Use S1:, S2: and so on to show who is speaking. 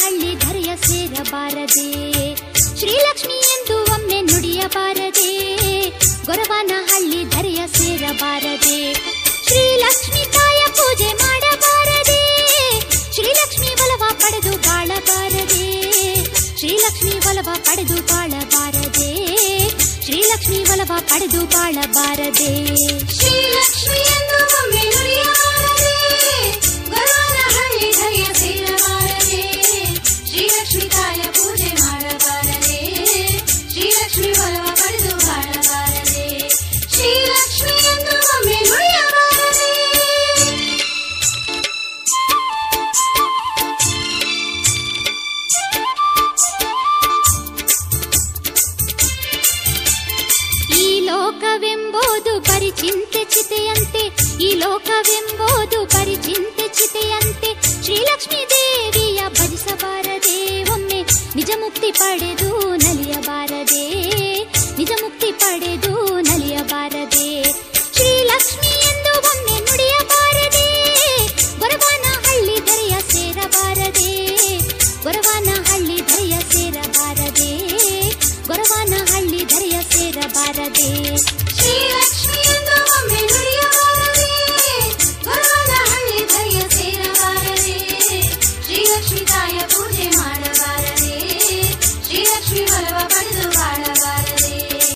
S1: ಹಳ್ಳಿ ಧರೆಯ ಸೇರಬಾರದೆ ಶ್ರೀಲಕ್ಷ್ಮಿ ಎಂದು ಒಮ್ಮೆ ನುಡಿಯಬಾರದೆ ಗೊರವನ ಹಳ್ಳಿ ಧರೆಯ ಸೇರಬಾರದೆ ಶ್ರೀಲಕ್ಷ್ಮಿ ತಾಯ ಪೂಜೆ ಮಾಡಬಾರದೆ ಶ್ರೀಲಕ್ಷ್ಮಿ ಒಲವ ಪಡೆದು ಬಾಳಬಾರದೆ ಶ್ರೀಲಕ್ಷ್ಮಿ ಒಲವ ಪಡೆದು ಬಾಳಬಾರದೆ ಶ್ರೀಲಕ್ಷ್ಮಿ ಒಲವ ಪಡೆದು ಬಾಳಬಾರದೆ
S2: ಶ್ರೀಲಕ್ಷ್ಮಿ ಎಂದು ಒಮ್ಮೆ ನುಡಿಯಬಾರದೆ ಗೊರವನ ಹಳ್ಳಿ ಧರೆಯ ಸೇರಬಾರದೆ ಶ್ರೀಲಕ್ಷ್ಮಿ ತಾಯ ಪೂಜೆ ಮಾಡಬಾರದೆ ಶ್ರೀಲಕ್ಷ್ಮಿ ಒಲವ ಪಡೆದು ಬಾಳಬಾರದೆ ಶ್ರೀಲಕ್ಷ್ಮಿ ಎಂದು ಒಮ್ಮೆ ನುಡಿಯಬಾರದೆ
S1: ಈ ಲೋಕವೆಂಬುದು ಪರಿಚಿಂತೆ ಚಿತೆಯಂತೆ ಈ ಲೋಕವೆಂಬುದು ಪರಿಚಿಂತೆ ಚಿತೆಯಂತೆ ಶ್ರೀಲಕ್ಷ್ಮೀ ದೇವಿಯ ಭಜಿಸಬಾರದೆ ಒಮ್ಮೆ ನಿಜ ಮುಕ್ತಿ ಪಡೆದು